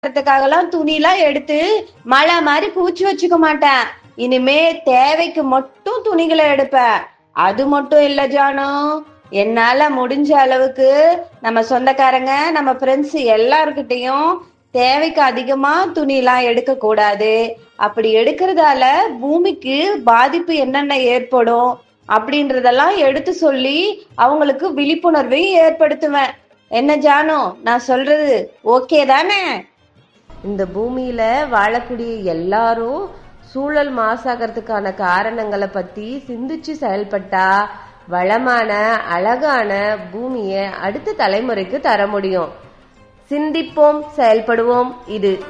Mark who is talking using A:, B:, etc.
A: றதுக்காகலாம் துணிலாம் எடுத்து மழை மாதிரி குவிச்சு வச்சுக்க மாட்டேன் இனிமே தேவைக்கு மட்டும் துணிகளை எடுப்பேன் அது மட்டும் இல்ல ஜானு என்னால முடிஞ்ச அளவுக்கு நம்ம சொந்தக்காரங்க நம்ம ஃப்ரெண்ட்ஸ் எல்லார்கிட்டயும் தேவைக்கு அதிகமா துணிலாம் எடுக்க கூடாது அப்படி எடுக்கிறதால பூமிக்கு பாதிப்பு என்னென்ன ஏற்படும் அப்படின்றதெல்லாம் எடுத்து சொல்லி அவங்களுக்கு விழிப்புணர்வையும் ஏற்படுத்துவேன் என்ன ஜானு நான் சொல்றது ஓகே தானே
B: இந்த பூமியில வாழக்கூடிய எல்லாரும் சூழல் மாசாகிறதுக்கான காரணங்களை பத்தி சிந்திச்சு செயல்பட்டா வளமான அழகான பூமியை அடுத்த தலைமுறைக்கு தர முடியும் சிந்திப்போம் செயல்படுவோம் இது